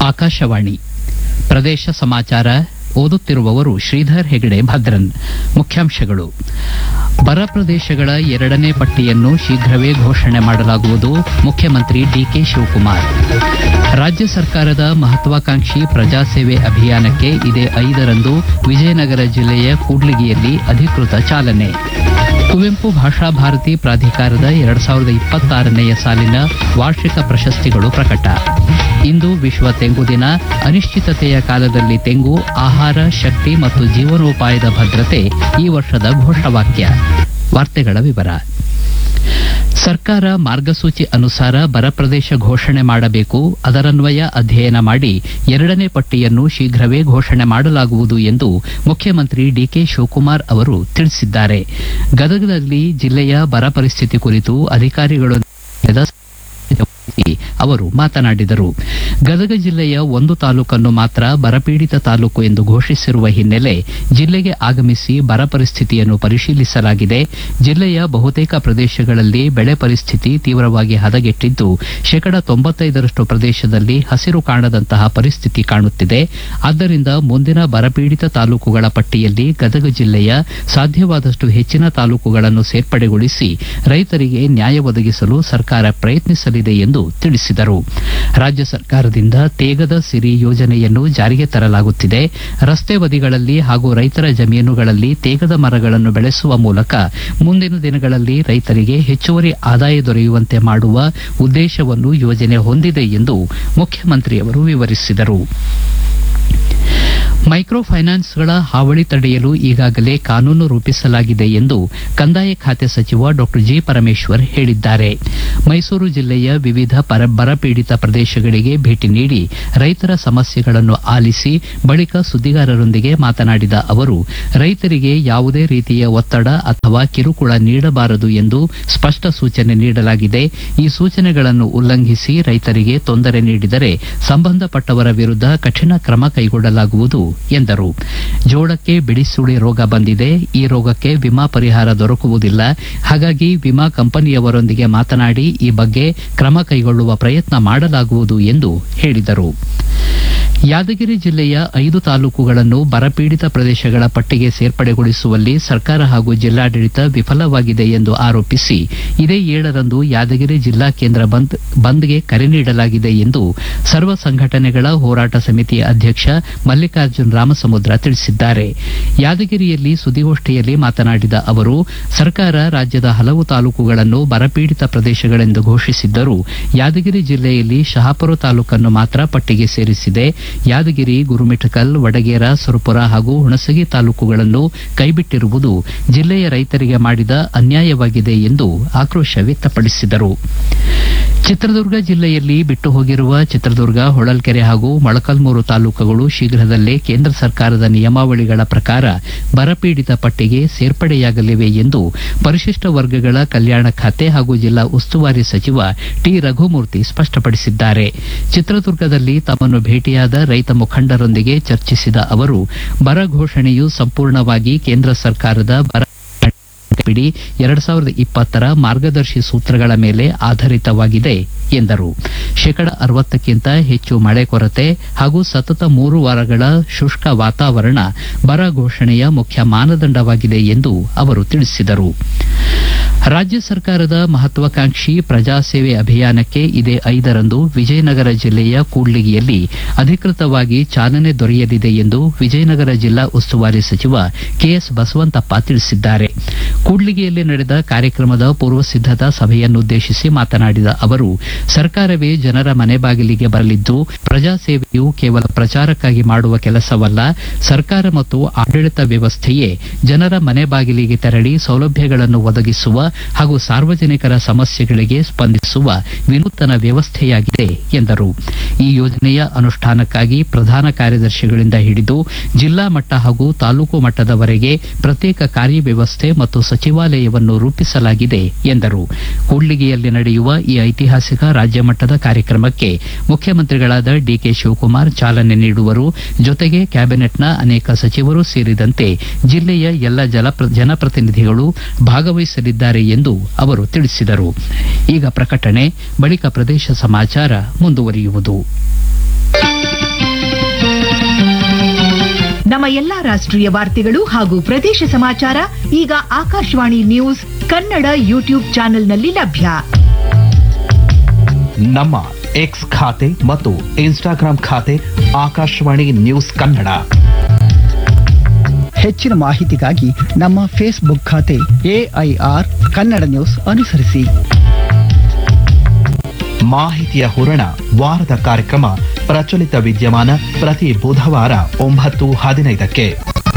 ಆಕಾಶವಾಣಿ ಪ್ರದೇಶ ಸಮಾಚಾರ ಓದುತ್ತಿರುವವರು ಶ್ರೀಧರ್ ಹೆಗಡೆ ಭದ್ರನ್ ಮುಖ್ಯಾಂಶಗಳು ಬರ ಪ್ರದೇಶಗಳ ಎರಡನೇ ಪಟ್ಟಿಯನ್ನು ಶೀಘ್ರವೇ ಘೋಷಣೆ ಮಾಡಲಾಗುವುದು ಮುಖ್ಯಮಂತ್ರಿ ಡಿಕೆ ಶಿವಕುಮಾರ್ ರಾಜ್ಯ ಸರ್ಕಾರದ ಮಹತ್ವಾಕಾಂಕ್ಷಿ ಪ್ರಜಾಸೇವೆ ಅಭಿಯಾನಕ್ಕೆ ಇದೇ ಐದರಂದು ವಿಜಯನಗರ ಜಿಲ್ಲೆಯ ಕೂಡ್ಲಿಗಿಯಲ್ಲಿ ಅಧಿಕೃತ ಚಾಲನೆ ಕುವೆಂಪು ಭಾಷಾ ಭಾರತಿ ಪ್ರಾಧಿಕಾರದ ಎರಡ್ ಸಾವಿರದ ಇಪ್ಪತ್ತಾರನೆಯ ಸಾಲಿನ ವಾರ್ಷಿಕ ಪ್ರಶಸ್ತಿಗಳು ಪ್ರಕಟ ಇಂದು ವಿಶ್ವ ತೆಂಗು ದಿನ ಅನಿಶ್ಚಿತತೆಯ ಕಾಲದಲ್ಲಿ ತೆಂಗು ಆಹಾರ ಶಕ್ತಿ ಮತ್ತು ಜೀವನೋಪಾಯದ ಭದ್ರತೆ ಈ ವರ್ಷದ ಘೋಷವಾಕ್ಯ ವಾರ್ತೆಗಳ ವಿವರ ಸರ್ಕಾರ ಮಾರ್ಗಸೂಚಿ ಅನುಸಾರ ಬರ ಪ್ರದೇಶ ಘೋಷಣೆ ಮಾಡಬೇಕು ಅದರನ್ವಯ ಅಧ್ಯಯನ ಮಾಡಿ ಎರಡನೇ ಪಟ್ಟಿಯನ್ನು ಶೀಘ್ರವೇ ಘೋಷಣೆ ಮಾಡಲಾಗುವುದು ಎಂದು ಮುಖ್ಯಮಂತ್ರಿ ಡಿಕೆ ಶಿವಕುಮಾರ್ ಅವರು ತಿಳಿಸಿದ್ದಾರೆ ಗದಗದಲ್ಲಿ ಜಿಲ್ಲೆಯ ಬರ ಪರಿಸ್ಥಿತಿ ಕುರಿತು ಅಧಿಕಾರಿಗಳೊಂದಿಗೆ ನಡೆದ ಸಭೆಯಲ್ಲಿ ಅವರು ಮಾತನಾಡಿದರು ಗದಗ ಜಿಲ್ಲೆಯ ಒಂದು ತಾಲೂಕನ್ನು ಮಾತ್ರ ಬರಪೀಡಿತ ತಾಲೂಕು ಎಂದು ಘೋಷಿಸಿರುವ ಹಿನ್ನೆಲೆ ಜಿಲ್ಲೆಗೆ ಆಗಮಿಸಿ ಬರ ಪರಿಸ್ಥಿತಿಯನ್ನು ಪರಿಶೀಲಿಸಲಾಗಿದೆ ಜಿಲ್ಲೆಯ ಬಹುತೇಕ ಪ್ರದೇಶಗಳಲ್ಲಿ ಬೆಳೆ ಪರಿಸ್ಥಿತಿ ತೀವ್ರವಾಗಿ ಹದಗೆಟ್ಟಿದ್ದು ಶೇಕಡ ತೊಂಬತ್ತೈದರಷ್ಟು ಪ್ರದೇಶದಲ್ಲಿ ಹಸಿರು ಕಾಣದಂತಹ ಪರಿಸ್ಥಿತಿ ಕಾಣುತ್ತಿದೆ ಆದ್ದರಿಂದ ಮುಂದಿನ ಬರಪೀಡಿತ ತಾಲೂಕುಗಳ ಪಟ್ಟಿಯಲ್ಲಿ ಗದಗ ಜಿಲ್ಲೆಯ ಸಾಧ್ಯವಾದಷ್ಟು ಹೆಚ್ಚಿನ ತಾಲೂಕುಗಳನ್ನು ಸೇರ್ಪಡೆಗೊಳಿಸಿ ರೈತರಿಗೆ ನ್ಯಾಯ ಒದಗಿಸಲು ಸರ್ಕಾರ ಪ್ರಯತ್ನಿಸಲಿದೆ ಎಂದು ತಿಳಿಸಿದರು ರಾಜ್ಯ ಸರ್ಕಾರದಿಂದ ತೇಗದ ಸಿರಿ ಯೋಜನೆಯನ್ನು ಜಾರಿಗೆ ತರಲಾಗುತ್ತಿದೆ ರಸ್ತೆ ಬದಿಗಳಲ್ಲಿ ಹಾಗೂ ರೈತರ ಜಮೀನುಗಳಲ್ಲಿ ತೇಗದ ಮರಗಳನ್ನು ಬೆಳೆಸುವ ಮೂಲಕ ಮುಂದಿನ ದಿನಗಳಲ್ಲಿ ರೈತರಿಗೆ ಹೆಚ್ಚುವರಿ ಆದಾಯ ದೊರೆಯುವಂತೆ ಮಾಡುವ ಉದ್ದೇಶವನ್ನು ಯೋಜನೆ ಹೊಂದಿದೆ ಎಂದು ಮುಖ್ಯಮಂತ್ರಿಯವರು ವಿವರಿಸಿದರು ಮೈಕ್ರೋ ಫೈನಾನ್ಸ್ಗಳ ಹಾವಳಿ ತಡೆಯಲು ಈಗಾಗಲೇ ಕಾನೂನು ರೂಪಿಸಲಾಗಿದೆ ಎಂದು ಕಂದಾಯ ಖಾತೆ ಸಚಿವ ಡಾ ಜಿ ಪರಮೇಶ್ವರ್ ಹೇಳಿದ್ದಾರೆ ಮೈಸೂರು ಜಿಲ್ಲೆಯ ವಿವಿಧ ಪರ- ಬರಪೀಡಿತ ಪ್ರದೇಶಗಳಿಗೆ ಭೇಟಿ ನೀಡಿ ರೈತರ ಸಮಸ್ಯೆಗಳನ್ನು ಆಲಿಸಿ ಬಳಿಕ ಸುದ್ದಿಗಾರರೊಂದಿಗೆ ಮಾತನಾಡಿದ ಅವರು ರೈತರಿಗೆ ಯಾವುದೇ ರೀತಿಯ ಒತ್ತಡ ಅಥವಾ ಕಿರುಕುಳ ನೀಡಬಾರದು ಎಂದು ಸ್ಪಷ್ಟ ಸೂಚನೆ ನೀಡಲಾಗಿದೆ ಈ ಸೂಚನೆಗಳನ್ನು ಉಲ್ಲಂಘಿಸಿ ರೈತರಿಗೆ ತೊಂದರೆ ನೀಡಿದರೆ ಸಂಬಂಧಪಟ್ಟವರ ವಿರುದ್ಧ ಕಠಿಣ ಕ್ರಮ ಕೈಗೊಳ್ಳಲಾಗುವುದು ಎಂದರು ಜೋಳಕ್ಕೆ ಬಿಡಿಸುಳಿ ರೋಗ ಬಂದಿದೆ ಈ ರೋಗಕ್ಕೆ ವಿಮಾ ಪರಿಹಾರ ದೊರಕುವುದಿಲ್ಲ ಹಾಗಾಗಿ ವಿಮಾ ಕಂಪನಿಯವರೊಂದಿಗೆ ಮಾತನಾಡಿ ಈ ಬಗ್ಗೆ ಕ್ರಮ ಕೈಗೊಳ್ಳುವ ಪ್ರಯತ್ನ ಮಾಡಲಾಗುವುದು ಎಂದು ಹೇಳಿದರು ಯಾದಗಿರಿ ಜಿಲ್ಲೆಯ ಐದು ತಾಲೂಕುಗಳನ್ನು ಬರಪೀಡಿತ ಪ್ರದೇಶಗಳ ಪಟ್ಟಿಗೆ ಸೇರ್ಪಡೆಗೊಳಿಸುವಲ್ಲಿ ಸರ್ಕಾರ ಹಾಗೂ ಜಿಲ್ಲಾಡಳಿತ ವಿಫಲವಾಗಿದೆ ಎಂದು ಆರೋಪಿಸಿ ಇದೇ ಏಳರಂದು ಯಾದಗಿರಿ ಜಿಲ್ಲಾ ಕೇಂದ್ರ ಬಂದ್ ಬಂದ್ಗೆ ಕರೆ ನೀಡಲಾಗಿದೆ ಎಂದು ಸರ್ವ ಸಂಘಟನೆಗಳ ಹೋರಾಟ ಸಮಿತಿ ಅಧ್ಯಕ್ಷ ಮಲ್ಲಿಕಾರ್ಜುನ್ ರಾಮಸಮುದ್ರ ತಿಳಿಸಿದ್ದಾರೆ ಯಾದಗಿರಿಯಲ್ಲಿ ಸುದ್ದಿಗೋಷ್ಠಿಯಲ್ಲಿ ಮಾತನಾಡಿದ ಅವರು ಸರ್ಕಾರ ರಾಜ್ಯದ ಹಲವು ತಾಲೂಕುಗಳನ್ನು ಬರಪೀಡಿತ ಪ್ರದೇಶಗಳೆಂದು ಘೋಷಿಸಿದ್ದರೂ ಯಾದಗಿರಿ ಜಿಲ್ಲೆಯಲ್ಲಿ ಶಹಾಪುರ ತಾಲೂಕನ್ನು ಮಾತ್ರ ಪಟ್ಟಿಗೆ ಸೇರಿಸಿದೆ ಯಾದಗಿರಿ ಗುರುಮಿಠಕಲ್ ವಡಗೇರ ಸುರಪುರ ಹಾಗೂ ಹುಣಸಗಿ ತಾಲೂಕುಗಳನ್ನು ಕೈಬಿಟ್ಟಿರುವುದು ಜಿಲ್ಲೆಯ ರೈತರಿಗೆ ಮಾಡಿದ ಅನ್ಯಾಯವಾಗಿದೆ ಎಂದು ಆಕ್ರೋಶ ವ್ಯಕ್ತಪಡಿಸಿದರು ಚಿತ್ರದುರ್ಗ ಜಿಲ್ಲೆಯಲ್ಲಿ ಬಿಟ್ಟು ಹೋಗಿರುವ ಚಿತ್ರದುರ್ಗ ಹೊಳಲ್ಕೆರೆ ಹಾಗೂ ಮೊಳಕಲ್ಮೂರು ತಾಲೂಕುಗಳು ಶೀಘ್ರದಲ್ಲೇ ಕೇಂದ್ರ ಸರ್ಕಾರದ ನಿಯಮಾವಳಿಗಳ ಪ್ರಕಾರ ಬರಪೀಡಿತ ಪಟ್ಟಿಗೆ ಸೇರ್ಪಡೆಯಾಗಲಿವೆ ಎಂದು ಪರಿಶಿಷ್ಟ ವರ್ಗಗಳ ಕಲ್ಯಾಣ ಖಾತೆ ಹಾಗೂ ಜಿಲ್ಲಾ ಉಸ್ತುವಾರಿ ಸಚಿವ ಟಿ ರಘುಮೂರ್ತಿ ಸ್ಪಷ್ಟಪಡಿಸಿದ್ದಾರೆ ಚಿತ್ರದುರ್ಗದಲ್ಲಿ ತಮ್ಮನ್ನು ಭೇಟಿಯಾದ ರೈತ ಮುಖಂಡರೊಂದಿಗೆ ಚರ್ಚಿಸಿದ ಅವರು ಬರ ಘೋಷಣೆಯು ಸಂಪೂರ್ಣವಾಗಿ ಕೇಂದ್ರ ಸರ್ಕಾರದ ಬರ ಬಿಡಿ ಎರಡ್ ಸಾವಿರದ ಇಪ್ಪತ್ತರ ಮಾರ್ಗದರ್ಶಿ ಸೂತ್ರಗಳ ಮೇಲೆ ಆಧಾರಿತವಾಗಿದೆ ಎಂದರು ಶೇಕಡ ಅರವತ್ತಕ್ಕಿಂತ ಹೆಚ್ಚು ಮಳೆ ಕೊರತೆ ಹಾಗೂ ಸತತ ಮೂರು ವಾರಗಳ ಶುಷ್ಕ ವಾತಾವರಣ ಬರ ಘೋಷಣೆಯ ಮುಖ್ಯ ಮಾನದಂಡವಾಗಿದೆ ಎಂದು ಅವರು ತಿಳಿಸಿದರು ರಾಜ್ಯ ಸರ್ಕಾರದ ಮಹತ್ವಾಕಾಂಕ್ಷಿ ಪ್ರಜಾಸೇವೆ ಅಭಿಯಾನಕ್ಕೆ ಇದೇ ಐದರಂದು ವಿಜಯನಗರ ಜಿಲ್ಲೆಯ ಕೂಡ್ಲಿಗಿಯಲ್ಲಿ ಅಧಿಕೃತವಾಗಿ ಚಾಲನೆ ದೊರೆಯಲಿದೆ ಎಂದು ವಿಜಯನಗರ ಜಿಲ್ಲಾ ಉಸ್ತುವಾರಿ ಸಚಿವ ಕೆಎಸ್ ಬಸವಂತಪ್ಪ ತಿಳಿಸಿದ್ದಾರೆ ಕೂಡ್ಲಿಗಿಯಲ್ಲಿ ನಡೆದ ಕಾರ್ಯಕ್ರಮದ ಪೂರ್ವ ಸಿದ್ದತಾ ಸಭೆಯನ್ನುದ್ದೇಶಿಸಿ ಮಾತನಾಡಿದ ಅವರು ಸರ್ಕಾರವೇ ಜನರ ಮನೆ ಬಾಗಿಲಿಗೆ ಬರಲಿದ್ದು ಪ್ರಜಾಸೇವೆಯು ಕೇವಲ ಪ್ರಚಾರಕ್ಕಾಗಿ ಮಾಡುವ ಕೆಲಸವಲ್ಲ ಸರ್ಕಾರ ಮತ್ತು ಆಡಳಿತ ವ್ಯವಸ್ಥೆಯೇ ಜನರ ಮನೆ ಬಾಗಿಲಿಗೆ ತೆರಳಿ ಸೌಲಭ್ಯಗಳನ್ನು ಒದಗಿಸುವ ಹಾಗೂ ಸಾರ್ವಜನಿಕರ ಸಮಸ್ಯೆಗಳಿಗೆ ಸ್ಪಂದಿಸುವ ವಿನೂತನ ವ್ಯವಸ್ಥೆಯಾಗಿದೆ ಎಂದರು ಈ ಯೋಜನೆಯ ಅನುಷ್ಠಾನಕ್ಕಾಗಿ ಪ್ರಧಾನ ಕಾರ್ಯದರ್ಶಿಗಳಿಂದ ಹಿಡಿದು ಜಿಲ್ಲಾ ಮಟ್ಟ ಹಾಗೂ ತಾಲೂಕು ಮಟ್ಟದವರೆಗೆ ಪ್ರತ್ಯೇಕ ಕಾರ್ಯವ್ಯವಸ್ಥೆ ಮತ್ತು ಸಚಿವಾಲಯವನ್ನು ರೂಪಿಸಲಾಗಿದೆ ಎಂದರು ಕೂಡ್ಲಿಗಿಯಲ್ಲಿ ನಡೆಯುವ ಈ ಐತಿಹಾಸಿಕ ರಾಜ್ಯ ಮಟ್ಟದ ಕಾರ್ಯಕ್ರಮಕ್ಕೆ ಮುಖ್ಯಮಂತ್ರಿಗಳಾದ ಡಿಕೆ ಶಿವಕುಮಾರ್ ಚಾಲನೆ ನೀಡುವರು ಜೊತೆಗೆ ಕ್ಯಾಬಿನೆಟ್ನ ಅನೇಕ ಸಚಿವರು ಸೇರಿದಂತೆ ಜಿಲ್ಲೆಯ ಎಲ್ಲ ಜಲಪ್ರ- ಜನಪ್ರತಿನಿಧಿಗಳು ಭಾಗವಹಿಸಲಿದ್ದಾರೆ ಎಂದು ಅವರು ತಿಳಿಸಿದರು ಈಗ ಪ್ರಕಟಣೆ ಬಳಿಕ ಪ್ರದೇಶ ಸಮಾಚಾರ ಮುಂದುವರಿಯುವುದು ನಮ್ಮ ಎಲ್ಲಾ ರಾಷ್ಟ್ರೀಯ ವಾರ್ತೆಗಳು ಹಾಗೂ ಪ್ರದೇಶ ಸಮಾಚಾರ ಈಗ ಆಕಾಶವಾಣಿ ನ್ಯೂಸ್ ಕನ್ನಡ ಯೂಟ್ಯೂಬ್ ಚಾನೆಲ್ನಲ್ಲಿ ಲಭ್ಯ ನಮ್ಮ ಎಕ್ಸ್ ಖಾತೆ ಮತ್ತು ಇನ್ಸ್ಟಾಗ್ರಾಂ ಖಾತೆ ಆಕಾಶವಾಣಿ ನ್ಯೂಸ್ ಕನ್ನಡ ಹೆಚ್ಚಿನ ಮಾಹಿತಿಗಾಗಿ ನಮ್ಮ ಫೇಸ್ಬುಕ್ ಖಾತೆ ಎಐಆರ್ ಕನ್ನಡ ನ್ಯೂಸ್ ಅನುಸರಿಸಿ ಮಾಹಿತಿಯ ಹೂರಣ ವಾರದ ಕಾರ್ಯಕ್ರಮ ಪ್ರಚಲಿತ ವಿದ್ಯಮಾನ ಪ್ರತಿ ಬುಧವಾರ ಒಂಬತ್ತು ಹದಿನೈದಕ್ಕೆ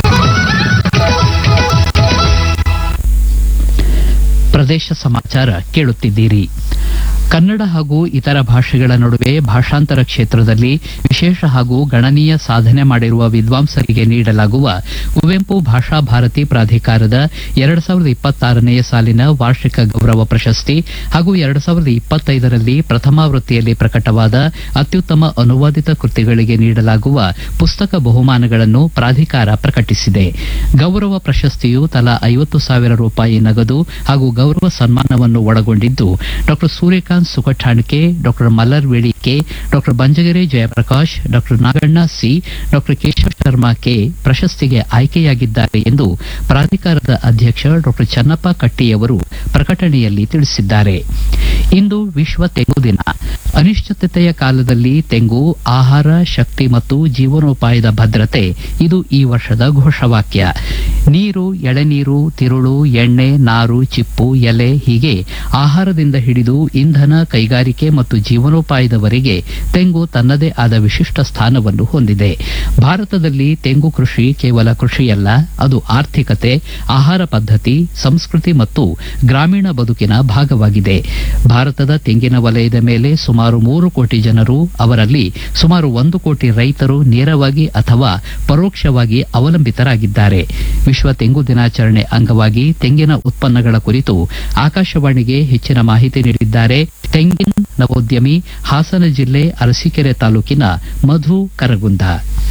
ಪ್ರದೇಶ ಸಮಾಚಾರ ಕೇಳುತ್ತಿದ್ದೀರಿ ಕನ್ನಡ ಹಾಗೂ ಇತರ ಭಾಷೆಗಳ ನಡುವೆ ಭಾಷಾಂತರ ಕ್ಷೇತ್ರದಲ್ಲಿ ವಿಶೇಷ ಹಾಗೂ ಗಣನೀಯ ಸಾಧನೆ ಮಾಡಿರುವ ವಿದ್ವಾಂಸರಿಗೆ ನೀಡಲಾಗುವ ಕುವೆಂಪು ಭಾಷಾ ಭಾರತಿ ಪ್ರಾಧಿಕಾರದ ಎರಡು ಸಾವಿರದ ಇಪ್ಪತ್ತಾರನೆಯ ಸಾಲಿನ ವಾರ್ಷಿಕ ಗೌರವ ಪ್ರಶಸ್ತಿ ಹಾಗೂ ಎರಡು ಸಾವಿರದ ಇಪ್ಪತ್ತೈದರಲ್ಲಿ ಪ್ರಥಮಾವೃತ್ತಿಯಲ್ಲಿ ಪ್ರಕಟವಾದ ಅತ್ಯುತ್ತಮ ಅನುವಾದಿತ ಕೃತಿಗಳಿಗೆ ನೀಡಲಾಗುವ ಪುಸ್ತಕ ಬಹುಮಾನಗಳನ್ನು ಪ್ರಾಧಿಕಾರ ಪ್ರಕಟಿಸಿದೆ ಗೌರವ ಪ್ರಶಸ್ತಿಯು ತಲಾ ಐವತ್ತು ಸಾವಿರ ರೂಪಾಯಿ ನಗದು ಹಾಗೂ ಗೌರವ ಸನ್ಮಾನವನ್ನು ಒಳಗೊಂಡಿದ್ದು ಡಾಕ್ಟರ್ ಸೂರ್ಯಕಾಂತ್ ಸುಕಠಾಣಿಕೆ ಡಾಕ್ಟರ್ ಮಲ್ಲರ್ ವೇಳಿಕೆ doctor Banjagere Jayaprakash doctor Naganna C doctor Keshava Sharma K ಪ್ರಶಸ್ತಿಗೆ ಆಯ್ಕೆಯಾಗಿದ್ದಾರೆ ಎಂದು ಪ್ರಾಧಿಕಾರದ ಅಧ್ಯಕ್ಷ ಡಾಕ್ಟರ್ ಚನ್ನಪ್ಪ ಕಟ್ಟಿಯವರು ಪ್ರಕಟಣೆಯಲ್ಲಿ ತಿಳಿಸಿದ್ದಾರೆ ಇಂದು ವಿಶ್ವ ತೆಂಗು ದಿನ ಅನಿಶ್ಚಿತತೆಯ ಕಾಲದಲ್ಲಿ ತೆಂಗು ಆಹಾರ ಶಕ್ತಿ ಮತ್ತು ಜೀವನೋಪಾಯದ ಭದ್ರತೆ ಇದು ಈ ವರ್ಷದ ಘೋಷವಾಕ್ಯ ನೀರು ಎಳೆನೀರು ತಿರುಳು ಎಣ್ಣೆ ನಾರು ಚಿಪ್ಪು ಎಲೆ ಹೀಗೆ ಆಹಾರದಿಂದ ಹಿಡಿದು ಇಂಧನ ಕೈಗಾರಿಕೆ ಮತ್ತು ಜೀವನೋಪಾಯದವರೆಗೆ ತೆಂಗು ತನ್ನದೇ ಆದ ವಿಶಿಷ್ಟ ಸ್ಥಾನವನ್ನು ಹೊಂದಿದೆ ಭಾರತದಲ್ಲಿ ತೆಂಗು ಕೃಷಿ ಕೇವಲ ಕೃಷಿಯಲ್ಲ ಅದು ಆರ್ಥಿಕತೆ ಆಹಾರ ಪದ್ಧತಿ ಸಂಸ್ಕೃತಿ ಮತ್ತು ಗ್ರಾಮೀಣ ಬದುಕಿನ ಭಾಗವಾಗಿದೆ ಭಾರತದ ತೆಂಗಿನ ವಲಯದ ಮೇಲೆ ಸುಮಾರು ಮೂರು ಕೋಟಿ ಜನರು ಅವರಲ್ಲಿ ಸುಮಾರು ಒಂದು ಕೋಟಿ ರೈತರು ನೇರವಾಗಿ ಅಥವಾ ಪರೋಕ್ಷವಾಗಿ ಅವಲಂಬಿತರಾಗಿದ್ದಾರೆ ವಿಶ್ವ ತೆಂಗು ದಿನಾಚರಣೆ ಅಂಗವಾಗಿ ತೆಂಗಿನ ಉತ್ಪನ್ನಗಳ ಕುರಿತು ಆಕಾಶವಾಣಿಗೆ ಹೆಚ್ಚಿನ ಮಾಹಿತಿ ನೀಡಿದ್ದಾರೆ ತೆಂಗಿನ ನವೋದ್ಯಮಿ ಹಾಸನ ಜಿಲ್ಲೆ ಅರಸೀಕೆರೆ ತಾಲೂಕಿನ ಮಧು ಕರಗುಂದ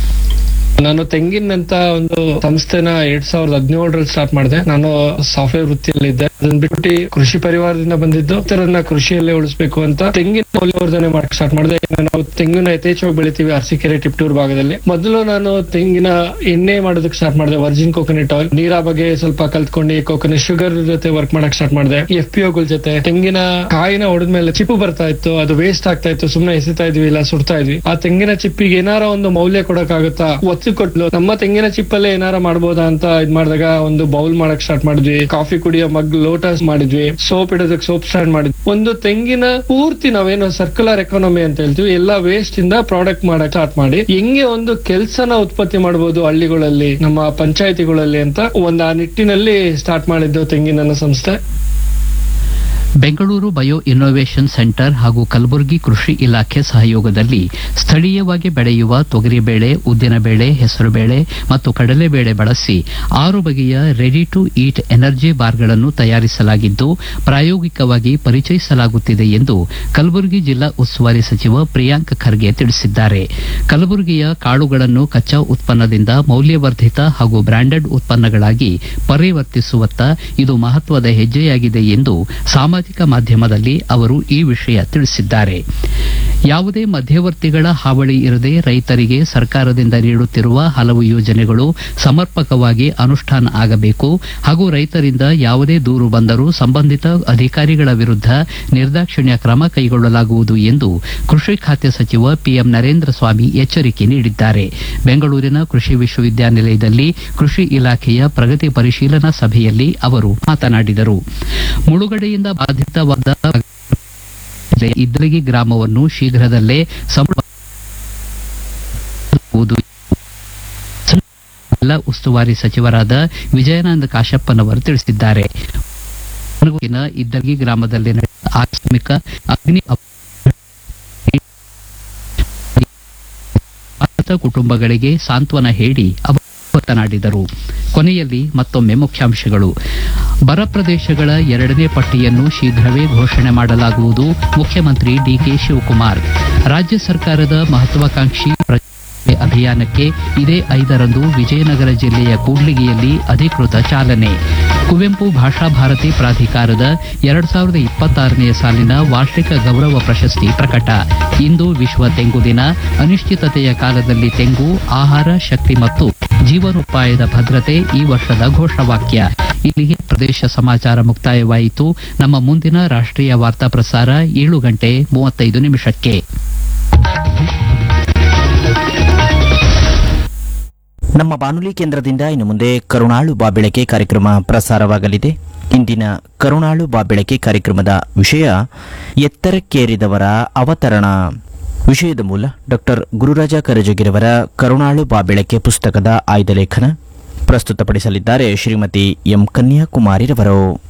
ನಾನು ತೆಂಗಿನ್ ಅಂತ ಒಂದು ಸಂಸ್ಥೆನ ಎರಡ್ ಸಾವಿರದ ಹದಿನೇಳರಲ್ಲಿ ಸ್ಟಾರ್ಟ್ ಮಾಡಿದೆ ನಾನು ಸಾಫ್ಟ್ವೇರ್ ವೃತ್ತಿಯಲ್ಲಿದ್ದೆ ಅದನ್ನ ಬಿಟ್ಟು ಕೃಷಿ ಪರಿವಾರದಿಂದ ಬಂದಿದ್ದು ಇತರನ್ನ ಕೃಷಿಯಲ್ಲೇ ಉಳಿಸಬೇಕು ಅಂತ ತೆಂಗಿನ ಮೌಲ್ಯವರ್ಧನೆ ಮಾಡಕ್ ಸ್ಟಾರ್ಟ್ ಮಾಡಿದೆ ನಾವು ತೆಂಗಿನ ಯಥೇಚ್ಛವಾಗಿ ಬೆಳಿತೀವಿ ಅರಸೀಕೆರೆ ಟಿಪ್ಟೂರ್ ಭಾಗದಲ್ಲಿ ಮೊದಲು ನಾನು ತೆಂಗಿನ ಎಣ್ಣೆ ಮಾಡೋದಕ್ಕೆ ಸ್ಟಾರ್ಟ್ ಮಾಡಿದೆ ವರ್ಜಿನ್ ಕೋಕೋನಟ್ ಆಯಿಲ್ ನೀರ ಬಗ್ಗೆ ಸ್ವಲ್ಪ ಕಲ್ತ್ಕೊಂಡು ಕೋಕೋನಟ್ ಶುಗರ್ ಜೊತೆ ವರ್ಕ್ ಮಾಡಕ್ ಸ್ಟಾರ್ಟ್ ಮಾಡಿದೆ ಎಫ್ ಪಿ ಒಗಳ ಜೊತೆ ತೆಂಗಿನ ಕಾಯಿನ ಹೊಡೆದ್ಮೇಲೆ ಚಿಪ್ಪು ಬರ್ತಾ ಇತ್ತು ಅದು ವೇಸ್ಟ್ ಆಗ್ತಾ ಇತ್ತು ಸುಮ್ನೆ ಎಸಿತಾ ಇದ್ವಿ ಇಲ್ಲ ಸುಡ್ತಾ ಇದ್ವಿ ಆ ತೆಂಗಿನ ಚಿಪ್ಪಿಗೆ ಏನಾರ ಒಂದು ಮೌಲ್ಯ ಕೊಡಕ್ಕಾಗುತ್ತಾ ಒತ್ತು ಕೊಟ್ಲು ನಮ್ಮ ತೆಂಗಿನ ಚಿಪ್ಪಲ್ಲೇ ಏನಾರ ಮಾಡ್ಬೋದಾ ಅಂತ ಇದ್ ಮಾಡಿದಾಗ ಒಂದು ಬೌಲ್ ಮಾಡಕ್ ಸ್ಟಾರ್ಟ್ ಮಾಡಿದ್ವಿ ಕಾಫಿ ಕುಡಿಯೋ ಮಗ್ ಲೋಟಸ್ ಮಾಡಿದ್ವಿ ಸೋಪ್ ಇಡೋದಕ್ಕೆ ಸೋಪ್ ಸ್ಟಾರ್ಟ್ ಮಾಡಿದ್ವಿ ಒಂದು ತೆಂಗಿನ ಪೂರ್ತಿ ನಾವೇನು ಸರ್ಕ್ಯುಲರ್ ಎಕಾನಮಿ ಅಂತ ಹೇಳ್ತೀವಿ ಎಲ್ಲ ವೇಸ್ಟ್ ಇಂದ ಪ್ರಾಡಕ್ಟ್ ಮಾಡಕ್ ಸ್ಟಾರ್ಟ್ ಮಾಡಿ ಹೆಂಗೆ ಒಂದು ಕೆಲ್ಸನ ಉತ್ಪತ್ತಿ ಮಾಡಬಹುದು ಹಳ್ಳಿಗಳಲ್ಲಿ ನಮ್ಮ ಪಂಚಾಯತಿಗಳಲ್ಲಿ ಅಂತ ಒಂದು ಆ ನಿಟ್ಟಿನಲ್ಲಿ ಸ್ಟಾರ್ಟ್ ಮಾಡಿದ್ದು ತೆಂಗಿನ ಸಂಸ್ಥೆ ಬೆಂಗಳೂರು ಬಯೋ ಇನ್ನೋವೇಷನ್ ಸೆಂಟರ್ ಹಾಗೂ ಕಲಬುರಗಿ ಕೃಷಿ ಇಲಾಖೆ ಸಹಯೋಗದಲ್ಲಿ ಸ್ಥಳೀಯವಾಗಿ ಬೆಳೆಯುವ ತೊಗರಿಬೇಳೆ ಉದ್ದಿನಬೇಳೆ ಹೆಸರುಬೇಳೆ ಮತ್ತು ಕಡಲೆಬೇಳೆ ಬಳಸಿ ಆರು ಬಗೆಯ ರೆಡಿ ಟು ಈಟ್ ಎನರ್ಜಿ ಬಾರ್ಗಳನ್ನು ತಯಾರಿಸಲಾಗಿದ್ದು ಪ್ರಾಯೋಗಿಕವಾಗಿ ಪರಿಚಯಿಸಲಾಗುತ್ತಿದೆ ಎಂದು ಕಲಬುರಗಿ ಜಿಲ್ಲಾ ಉಸ್ತುವಾರಿ ಸಚಿವ ಪ್ರಿಯಾಂಕ್ ಖರ್ಗೆ ತಿಳಿಸಿದ್ದಾರೆ ಕಲಬುರಗಿಯ ಕಾಳುಗಳನ್ನು ಕಚ್ಚಾ ಉತ್ಪನ್ನದಿಂದ ಮೌಲ್ಯವರ್ಧಿತ ಹಾಗೂ ಬ್ರಾಂಡೆಡ್ ಉತ್ಪನ್ನಗಳಾಗಿ ಪರಿವರ್ತಿಸುವತ್ತ ಇದು ಮಹತ್ವದ ಹೆಜ್ಜೆಯಾಗಿದೆ ಎಂದು ಸಾಮಾಜಿಕ ಮಾಧ್ಯಮದಲ್ಲಿ ಅವರು ಈ ವಿಷಯ ತಿಳಿಸಿದ್ದಾರೆ ಯಾವುದೇ ಮಧ್ಯವರ್ತಿಗಳ ಹಾವಳಿ ಇರದೆ ರೈತರಿಗೆ ಸರ್ಕಾರದಿಂದ ನೀಡುತ್ತಿರುವ ಹಲವು ಯೋಜನೆಗಳು ಸಮರ್ಪಕವಾಗಿ ಅನುಷ್ಠಾನ ಆಗಬೇಕು ಹಾಗೂ ರೈತರಿಂದ ಯಾವುದೇ ದೂರು ಬಂದರೂ ಸಂಬಂಧಿತ ಅಧಿಕಾರಿಗಳ ವಿರುದ್ಧ ನಿರ್ದಾಕ್ಷಿಣ್ಯ ಕ್ರಮ ಕೈಗೊಳ್ಳಲಾಗುವುದು ಎಂದು ಕೃಷಿ ಖಾತೆ ಸಚಿವ ಪಿಎಂ ನರೇಂದ್ರ ಸ್ವಾಮಿ ಎಚ್ಚರಿಕೆ ನೀಡಿದ್ದಾರೆ ಬೆಂಗಳೂರಿನ ಕೃಷಿ ವಿಶ್ವವಿದ್ಯಾನಿಲಯದಲ್ಲಿ ಕೃಷಿ ಇಲಾಖೆಯ ಪ್ರಗತಿ ಪರಿಶೀಲನಾ ಸಭೆಯಲ್ಲಿ ಅವರು ಮಾತನಾಡಿದರು ಮುಳುಗಡೆಯಿಂದ ಬಾಧಿತವಾದ ಇದ್ದಲಗಿ ಗ್ರಾಮವನ್ನು ಶೀಘ್ರದಲ್ಲೇ ಸಂಪೂರ್ಣ ಜಿಲ್ಲಾ ಉಸ್ತುವಾರಿ ಸಚಿವರಾದ ವಿಜಯಾನಂದ ಕಾಶಪ್ಪನವರು ತಿಳಿಸಿದ್ದಾರೆ ತಾಲೂಕಿನ ಇದ್ದಲಗಿ ಗ್ರಾಮದಲ್ಲಿ ನಡೆದ ಆಕಸ್ಮಿಕ ಅಗ್ನಿ ಅಪಾಯ ಕುಟುಂಬಗಳಿಗೆ ಸಾಂತ್ವನ ಹೇಳಿ ಅವರು ಮಾತನಾಡಿದರು ಕೊನೆಯಲ್ಲಿ ಮತ್ತೊಮ್ಮೆ ಮುಖ್ಯಾಂಶಗಳು ಬರ ಪ್ರದೇಶಗಳ ಎರಡನೇ ಪಟ್ಟಿಯನ್ನು ಶೀಘ್ರವೇ ಘೋಷಣೆ ಮಾಡಲಾಗುವುದು ಮುಖ್ಯಮಂತ್ರಿ ಡಿಕೆ ಶಿವಕುಮಾರ್ ರಾಜ್ಯ ಸರ್ಕಾರದ ಮಹತ್ವಾಕಾಂಕ್ಷಿ ಪ್ರಜೆ ಅಭಿಯಾನ ಅಭಿಯಾನಕ್ಕೆ ಇದೇ ಐದರಂದು ವಿಜಯನಗರ ಜಿಲ್ಲೆಯ ಕೂಡ್ಲಿಗಿಯಲ್ಲಿ ಅಧಿಕೃತ ಚಾಲನೆ ಕುವೆಂಪು ಭಾಷಾ ಭಾರತಿ ಪ್ರಾಧಿಕಾರದ ಎರಡ್ ಸಾವಿರದ ಇಪ್ಪತ್ತಾರನೆಯ ಸಾಲಿನ ವಾರ್ಷಿಕ ಗೌರವ ಪ್ರಶಸ್ತಿ ಪ್ರಕಟ ಇಂದು ವಿಶ್ವ ತೆಂಗು ದಿನ ಅನಿಶ್ಚಿತತೆಯ ಕಾಲದಲ್ಲಿ ತೆಂಗು ಆಹಾರ ಶಕ್ತಿ ಮತ್ತು ಜೀವನೋಪಾಯದ ಭದ್ರತೆ ಈ ವರ್ಷದ ಘೋಷವಾಕ್ಯ ಇಲ್ಲಿಗೆ ಪ್ರದೇಶ ಸಮಾಚಾರ ಮುಕ್ತಾಯವಾಯಿತು ನಮ್ಮ ಮುಂದಿನ ರಾಷ್ಟ್ರೀಯ ವಾರ್ತಾ ಪ್ರಸಾರ ಏಳು ಗಂಟೆ ಮೂವತ್ತೈದು ನಿಮಿಷಕ್ಕೆ ನಮ್ಮ ಬಾನುಲಿ ಕೇಂದ್ರದಿಂದ ಇನ್ನು ಮುಂದೆ ಕರುಣಾಳು ಬಾಬೆಳಕೆ ಕಾರ್ಯಕ್ರಮ ಪ್ರಸಾರವಾಗಲಿದೆ ಇಂದಿನ ಕರುಣಾಳು ಬಾಬೆಳಕೆ ಕಾರ್ಯಕ್ರಮದ ವಿಷಯ ಎತ್ತರಕ್ಕೇರಿದವರ ಅವತರಣ ವಿಷಯದ ಮೂಲ ಡಾಕ್ಟರ್ ಗುರುರಾಜ ಕರಜಗಿರವರ ಕರುಣಾಳು ಬಾಬೆಳಕೆ ಪುಸ್ತಕದ ಆಯ್ದ ಲೇಖನ ಪ್ರಸ್ತುತಪಡಿಸಲಿದ್ದಾರೆ ಶ್ರೀಮತಿ ಎಂ ಕನ್ಯಾಕುಮಾರಿರವರು